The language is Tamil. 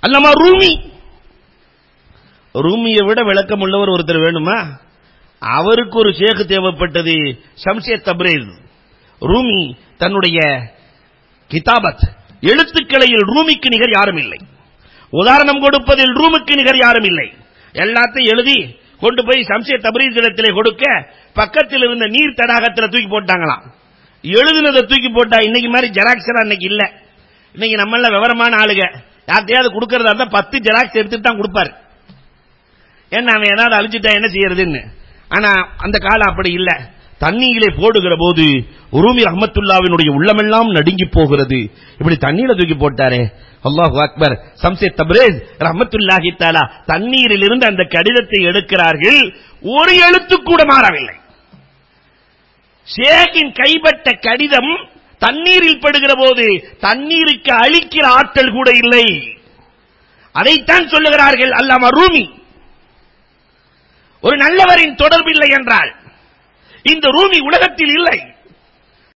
அல்லாமா ரூமி ரூமியை விட விளக்கம் உள்ளவர் ஒருத்தர் வேணுமா அவருக்கு ஒரு ஷேக் தேவைப்பட்டது ஷம்ஷேத் தப்ரேஸ் ரூமி தன்னுடைய கிதாபத் எழுத்துக்களையில் ரூமிக்கு நிகர் யாரும் இல்லை உதாரணம் கொடுப்பதில் ரூமுக்கு நிகர் யாரும் இல்லை எல்லாத்தையும் எழுதி கொண்டு போய் சம்சே தபரீஸ் இடத்திலே கொடுக்க பக்கத்தில் இருந்த நீர் தடாகத்தில் தூக்கி போட்டாங்களாம் எழுதுனதை தூக்கி போட்டா இன்னைக்கு மாதிரி ஜெராக்ஸ் எல்லாம் இன்னைக்கு இல்ல இன்னைக்கு நம்மள விவரமான ஆளுங்க யார்ட்டையாவது கொடுக்கறதா இருந்தா பத்து ஜெராக்ஸ் எடுத்துட்டு தான் கொடுப்பாரு ஏன்னா அவன் ஏதாவது அழிச்சிட்டா என்ன செய்யறதுன்னு ஆனா அந்த காலம் அப்படி இல்ல தண்ணீரிலே போடுகிற போது உருமி ரஹமத்துல்லாவினுடைய உள்ளமெல்லாம் நடுங்கி போகிறது இப்படி தண்ணீரை தூக்கி போட்டாரே அல்லாஹு அக்பர் சம்சே தப்ரேஸ் ரஹமத்துல்லாஹி தாலா தண்ணீரில் இருந்து அந்த கடிதத்தை எடுக்கிறார்கள் ஒரு எழுத்து கூட மாறவில்லை ஷேக்கின் கைப்பட்ட கடிதம் தண்ணீரில் படுகிற போது தண்ணீருக்கு அழிக்கிற ஆற்றல் கூட இல்லை அதைத்தான் சொல்லுகிறார்கள் அல்லாம ரூமி ஒரு நல்லவரின் தொடர்பு இல்லை என்றால் இந்த ரூமி உலகத்தில் இல்லை